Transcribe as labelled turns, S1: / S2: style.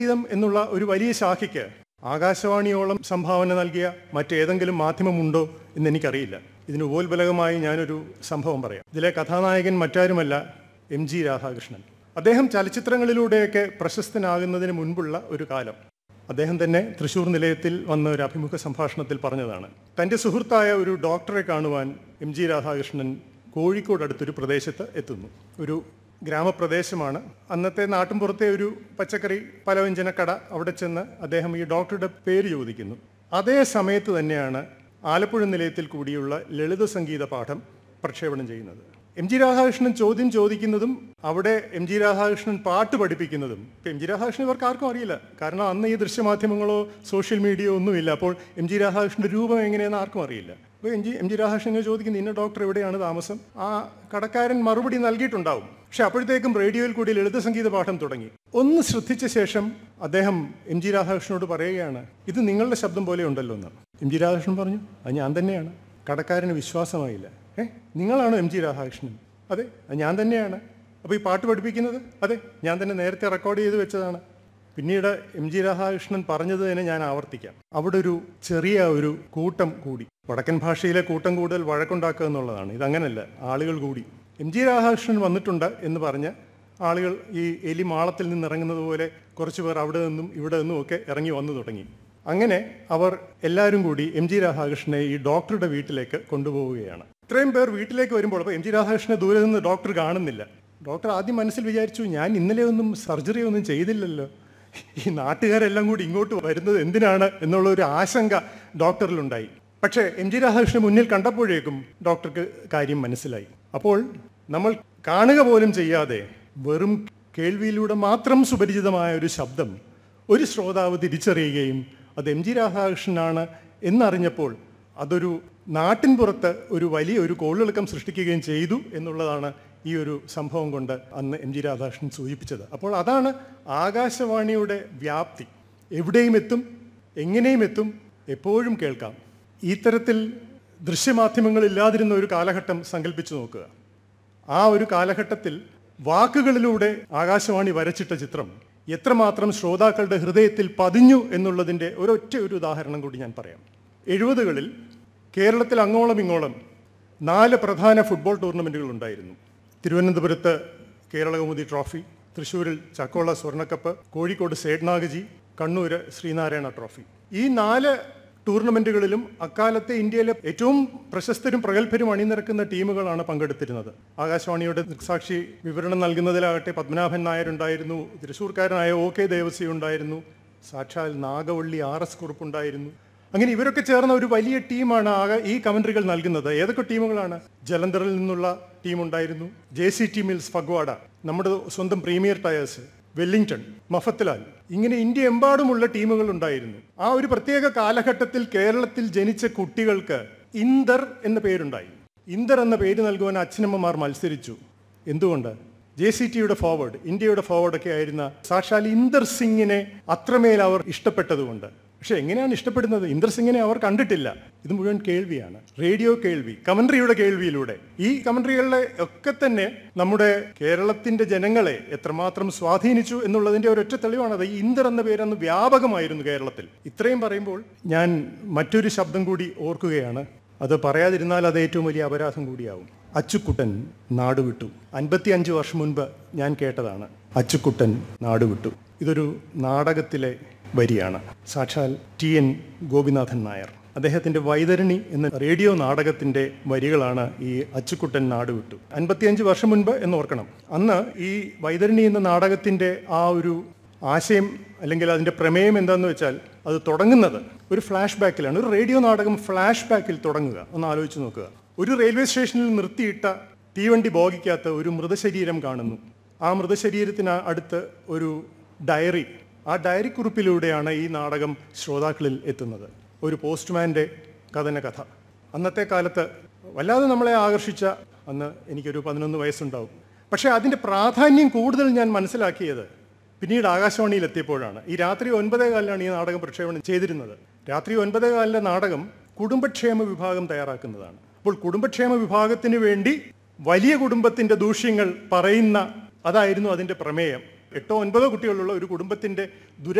S1: സംഗീതം എന്നുള്ള ഒരു വലിയ ശാഖയ്ക്ക് ആകാശവാണിയോളം സംഭാവന നൽകിയ മറ്റേതെങ്കിലും മാധ്യമമുണ്ടോ എന്ന് എനിക്കറിയില്ല ഇതിന് ഉപോത്ബലകമായി ഞാനൊരു സംഭവം പറയാം ഇതിലെ കഥാനായകൻ മറ്റാരുമല്ല എം ജി രാധാകൃഷ്ണൻ അദ്ദേഹം ചലച്ചിത്രങ്ങളിലൂടെയൊക്കെ പ്രശസ്തനാകുന്നതിന് മുൻപുള്ള ഒരു കാലം അദ്ദേഹം തന്നെ തൃശൂർ നിലയത്തിൽ വന്ന ഒരു അഭിമുഖ സംഭാഷണത്തിൽ പറഞ്ഞതാണ് തൻ്റെ സുഹൃത്തായ ഒരു ഡോക്ടറെ കാണുവാൻ എം ജി രാധാകൃഷ്ണൻ കോഴിക്കോട് അടുത്തൊരു പ്രദേശത്ത് എത്തുന്നു ഒരു ഗ്രാമപ്രദേശമാണ് അന്നത്തെ നാട്ടിൻപുറത്തെ ഒരു പച്ചക്കറി പലവ്യഞ്ജനക്കട അവിടെ ചെന്ന് അദ്ദേഹം ഈ ഡോക്ടറുടെ പേര് ചോദിക്കുന്നു അതേ സമയത്ത് തന്നെയാണ് ആലപ്പുഴ നിലയത്തിൽ കൂടിയുള്ള ലളിത സംഗീത പാഠം പ്രക്ഷേപണം ചെയ്യുന്നത് എം ജി രാധാകൃഷ്ണൻ ചോദ്യം ചോദിക്കുന്നതും അവിടെ എം ജി രാധാകൃഷ്ണൻ പാട്ട് പഠിപ്പിക്കുന്നതും ഇപ്പം എം ജി രാധാകൃഷ്ണൻ ഇവർക്ക് ആർക്കും അറിയില്ല കാരണം അന്ന് ഈ ദൃശ്യമാധ്യമങ്ങളോ സോഷ്യൽ മീഡിയയോ ഒന്നുമില്ല അപ്പോൾ എം ജി രാധാകൃഷ്ണൻ്റെ രൂപം എങ്ങനെയെന്ന് ആർക്കും അറിയില്ല അപ്പോൾ M G M G Radhakrishnan ഇങ്ങനെ ചോദിക്കുന്നു ഇന്ന ഡോക്ടർ എവിടെയാണ് താമസം ആ കടക്കാരൻ മറുപടി നൽകിയിട്ടുണ്ടാവും പക്ഷെ അപ്പോഴത്തേക്കും റേഡിയോയിൽ കൂടി ലളിത സംഗീത പാഠം തുടങ്ങി ഒന്ന് ശ്രദ്ധിച്ച ശേഷം അദ്ദേഹം എം ജി രാധാകൃഷ്ണനോട് പറയുകയാണ് ഇത് നിങ്ങളുടെ ശബ്ദം പോലെ ഉണ്ടല്ലോ എന്ന് എം ജി രാധാകൃഷ്ണൻ പറഞ്ഞു അത് ഞാൻ തന്നെയാണ് കടക്കാരന് വിശ്വാസമായില്ല ഏ നിങ്ങളാണോ എം ജി രാധാകൃഷ്ണൻ അതെ അത് ഞാൻ തന്നെയാണ് അപ്പോൾ ഈ പാട്ട് പഠിപ്പിക്കുന്നത് അതെ ഞാൻ തന്നെ നേരത്തെ റെക്കോർഡ് ചെയ്ത് വെച്ചതാണ് പിന്നീട് എം ജി രാധാകൃഷ്ണൻ പറഞ്ഞത് തന്നെ ഞാൻ ആവർത്തിക്കാം അവിടെ ഒരു ചെറിയ ഒരു കൂട്ടം കൂടി വടക്കൻ ഭാഷയിലെ കൂട്ടം കൂടുതൽ വഴക്കുണ്ടാക്കുക എന്നുള്ളതാണ് ഇതങ്ങനല്ല ആളുകൾ കൂടി എം ജി രാധാകൃഷ്ണൻ വന്നിട്ടുണ്ട് എന്ന് പറഞ്ഞ് ആളുകൾ ഈ എലി മാളത്തിൽ നിന്ന് ഇറങ്ങുന്നത് പോലെ കുറച്ച് പേർ അവിടെ നിന്നും ഇവിടെ നിന്നും ഒക്കെ ഇറങ്ങി വന്നു തുടങ്ങി അങ്ങനെ അവർ എല്ലാവരും കൂടി എം ജി രാധാകൃഷ്ണനെ ഈ ഡോക്ടറുടെ വീട്ടിലേക്ക് കൊണ്ടുപോവുകയാണ് ഇത്രയും പേർ വീട്ടിലേക്ക് വരുമ്പോൾ അപ്പോൾ എം ജി രാധാകൃഷ്ണനെ ദൂരെ നിന്ന് ഡോക്ടർ കാണുന്നില്ല ഡോക്ടർ ആദ്യം മനസ്സിൽ വിചാരിച്ചു ഞാൻ ഇന്നലെ ഒന്നും സർജറി ഒന്നും ചെയ്തില്ലല്ലോ ഈ നാട്ടുകാരെല്ലാം കൂടി ഇങ്ങോട്ട് വരുന്നത് എന്തിനാണ് എന്നുള്ള ഒരു ആശങ്ക ഡോക്ടറിലുണ്ടായി പക്ഷേ എം ജി രാധാകൃഷ്ണൻ മുന്നിൽ കണ്ടപ്പോഴേക്കും ഡോക്ടർക്ക് കാര്യം മനസ്സിലായി അപ്പോൾ നമ്മൾ കാണുക പോലും ചെയ്യാതെ വെറും കേൾവിയിലൂടെ മാത്രം സുപരിചിതമായ ഒരു ശബ്ദം ഒരു ശ്രോതാവ് തിരിച്ചറിയുകയും അത് എം ജി രാധാകൃഷ്ണനാണ് എന്നറിഞ്ഞപ്പോൾ അതൊരു നാട്ടിൻ പുറത്ത് ഒരു വലിയ ഒരു കോളിളക്കം സൃഷ്ടിക്കുകയും ചെയ്തു എന്നുള്ളതാണ് ഈ ഒരു സംഭവം കൊണ്ട് അന്ന് എം ജി രാധാകൃഷ്ണൻ സൂചിപ്പിച്ചത് അപ്പോൾ അതാണ് ആകാശവാണിയുടെ വ്യാപ്തി എവിടെയും എത്തും എങ്ങനെയും എത്തും എപ്പോഴും കേൾക്കാം ഈ തരത്തിൽ ദൃശ്യമാധ്യമങ്ങളില്ലാതിരുന്ന ഒരു കാലഘട്ടം സങ്കല്പിച്ചു നോക്കുക ആ ഒരു കാലഘട്ടത്തിൽ വാക്കുകളിലൂടെ ആകാശവാണി വരച്ചിട്ട ചിത്രം എത്രമാത്രം ശ്രോതാക്കളുടെ ഹൃദയത്തിൽ പതിഞ്ഞു എന്നുള്ളതിൻ്റെ ഒരൊറ്റ ഒരു ഉദാഹരണം കൂടി ഞാൻ പറയാം എഴുപതുകളിൽ കേരളത്തിൽ അങ്ങോളം ഇങ്ങോളം നാല് പ്രധാന ഫുട്ബോൾ ടൂർണമെൻറ്റുകൾ ഉണ്ടായിരുന്നു തിരുവനന്തപുരത്ത് കേരളകൗമുദി ട്രോഫി തൃശ്ശൂരിൽ ചക്കോള സ്വർണ്ണക്കപ്പ് കോഴിക്കോട് സേഡ്നാഗജി കണ്ണൂര് ശ്രീനാരായണ ട്രോഫി ഈ നാല് ടൂർണമെന്റുകളിലും അക്കാലത്തെ ഇന്ത്യയിലെ ഏറ്റവും പ്രശസ്തരും പ്രഗത്ഭരും അണിനിരക്കുന്ന ടീമുകളാണ് പങ്കെടുത്തിരുന്നത് ആകാശവാണിയുടെ ദൃക്സാക്ഷി വിവരണം നൽകുന്നതിലാകട്ടെ പത്മനാഭൻ നായർ ഉണ്ടായിരുന്നു തൃശ്ശൂർക്കാരനായ ഒ കെ ദേവസി ഉണ്ടായിരുന്നു സാക്ഷാൽ നാഗവള്ളി ആർ എസ് കുറുപ്പുണ്ടായിരുന്നു അങ്ങനെ ഇവരൊക്കെ ചേർന്ന ഒരു വലിയ ടീമാണ് ആകെ ഈ കമന്ററികൾ നൽകുന്നത് ഏതൊക്കെ ടീമുകളാണ് ജലന്ധറിൽ നിന്നുള്ള ടീം ഉണ്ടായിരുന്നു J C T mills Phagwara നമ്മുടെ സ്വന്തം പ്രീമിയർ ടയേഴ്സ് വെല്ലിംഗ്ടൺ മഫത്ലാൽ ഇങ്ങനെ ഇന്ത്യ എമ്പാടുമുള്ള ടീമുകൾ ഉണ്ടായിരുന്നു ആ ഒരു പ്രത്യേക കാലഘട്ടത്തിൽ കേരളത്തിൽ ജനിച്ച കുട്ടികൾക്ക് ഇന്ദർ എന്ന പേരുണ്ടായി ഇന്ദർ എന്ന പേര് നൽകുവാൻ അച്ഛനമ്മമാർ മത്സരിച്ചു എന്തുകൊണ്ട് ജെ സി ടിയുടെ ഫോർവേഡ് ഇന്ത്യയുടെ ഫോർവേഡൊക്കെ ആയിരുന്ന സാക്ഷാൽ ഇന്ദർ സിംഗിനെ അത്രമേൽ അവർ ഇഷ്ടപ്പെട്ടതുകൊണ്ട് പക്ഷെ എങ്ങനെയാണ് ഇഷ്ടപ്പെടുന്നത് ഇന്ദർ സിംഗിനെ അവർ കണ്ടിട്ടില്ല ഇത് മുഴുവൻ കേൾവിയാണ് റേഡിയോ കേൾവി കമൻട്രിയുടെ കേൾവിയിലൂടെ ഈ കമൻട്രികളിലെ ഒക്കെ തന്നെ നമ്മുടെ കേരളത്തിന്റെ ജനങ്ങളെ എത്രമാത്രം സ്വാധീനിച്ചു എന്നുള്ളതിന്റെ ഒരൊറ്റ തെളിവാണത് ഈ ഇന്ദർ എന്ന പേര് അന്ന് വ്യാപകമായിരുന്നു കേരളത്തിൽ ഇത്രയും പറയുമ്പോൾ ഞാൻ മറ്റൊരു ശബ്ദം കൂടി ഓർക്കുകയാണ് അത് പറയാതിരുന്നാൽ അത് ഏറ്റവും വലിയ അപരാധം കൂടിയാവും അച്ചുക്കുട്ടൻ നാടുവിട്ടു അൻപത്തി അഞ്ച് വർഷം മുൻപ് ഞാൻ കേട്ടതാണ് അച്ചുക്കുട്ടൻ നാടുവിട്ടു ഇതൊരു നാടകത്തിലെ വരിയാണ് സാക്ഷാൽ ടി എൻ ഗോപിനാഥൻ നായർ അദ്ദേഹത്തിന്റെ വൈതരണി എന്ന റേഡിയോ നാടകത്തിന്റെ വരികളാണ് ഈ അച്ചുക്കുട്ടൻ നാടുവിട്ടു അൻപത്തിയഞ്ച് വർഷം മുൻപ് എന്ന് ഓർക്കണം അന്ന് ഈ വൈതരണി എന്ന നാടകത്തിന്റെ ആ ഒരു ആശയം അല്ലെങ്കിൽ അതിന്റെ പ്രമേയം എന്താന്ന് വെച്ചാൽ അത് തുടങ്ങുന്നത് ഒരു ഫ്ലാഷ് ബാക്കിലാണ് ഒരു റേഡിയോ നാടകം ഫ്ലാഷ് ബാക്കിൽ തുടങ്ങുക ഒന്ന് ആലോചിച്ച് നോക്കുക ഒരു റെയിൽവേ സ്റ്റേഷനിൽ നിർത്തിയിട്ട തീവണ്ടി ബോഗിക്കകത്ത് ഒരു മൃതശരീരം കാണുന്നു ആ മൃതശരീരത്തിന് അടുത്ത് ഒരു ഡയറി ആ ഡയറി കുറിപ്പിലൂടെയാണ് ഈ നാടകം ശ്രോതാക്കളിൽ എത്തുന്നത് ഒരു പോസ്റ്റ്മാൻ്റെ കഥന കഥ അന്നത്തെ കാലത്ത് വല്ലാതെ നമ്മളെ ആകർഷിച്ച അന്ന് എനിക്കൊരു പതിനൊന്ന് വയസ്സുണ്ടാവും പക്ഷേ അതിൻ്റെ പ്രാധാന്യം കൂടുതൽ ഞാൻ മനസ്സിലാക്കിയത് പിന്നീട് ആകാശവാണിയിൽ എത്തിയപ്പോഴാണ് ഈ രാത്രി ഒൻപതേ കാലിലാണ് ഈ നാടകം പ്രക്ഷേപണം ചെയ്തിരുന്നത് രാത്രി ഒൻപതേ കാലിലെ നാടകം കുടുംബക്ഷേമ വിഭാഗം തയ്യാറാക്കുന്നതാണ് അപ്പോൾ കുടുംബക്ഷേമ വിഭാഗത്തിന് വേണ്ടി വലിയ കുടുംബത്തിന്റെ ദൂഷ്യങ്ങൾ പറയുന്ന അതായിരുന്നു അതിന്റെ പ്രമേയം എട്ടോ ഒൻപതോ കുട്ടികളുള്ള ഒരു കുടുംബത്തിന്റെ ദുര